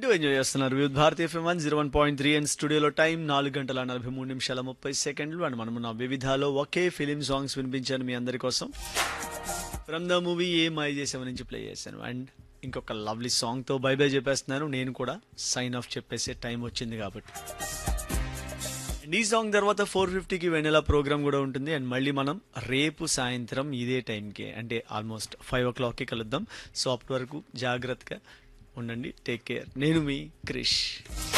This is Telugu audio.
వింటూ ఎంజాయ్ చేస్తున్నారు with Bharatiya FM one zero one point three and స్టూడియోలో టైం నాలుగు గంటల నలభై మూడు నిమిషాల ముప్పై సెకండ్లు అండ్ మనము నా వివిధాలో ఒకే ఫిలిం సాంగ్స్ వినిపించాను మీ అందరి కోసం ఫ్రమ్ ద మూవీ ఏ మై చేసామని నుంచి ప్లే చేశాను అండ్ ఇంకొక లవ్లీ సాంగ్తో బై బై చెప్పేస్తున్నాను నేను కూడా సైన్ ఆఫ్ చెప్పేసే టైం వచ్చింది కాబట్టి అండ్ ఈ సాంగ్ తర్వాత ఫోర్ ఫిఫ్టీకి వెనెలా ప్రోగ్రామ్ కూడా ఉంటుంది అండ్ మళ్ళీ మనం రేపు సాయంత్రం ఇదే టైంకి అంటే ఆల్మోస్ట్ ఫైవ్ ఓ క్లాక్కి కలుద్దాం సో అప్పటి వరకు జాగ్రత్తగా ఉండండి టేక్ కేర్ నేను మీ క్రిష్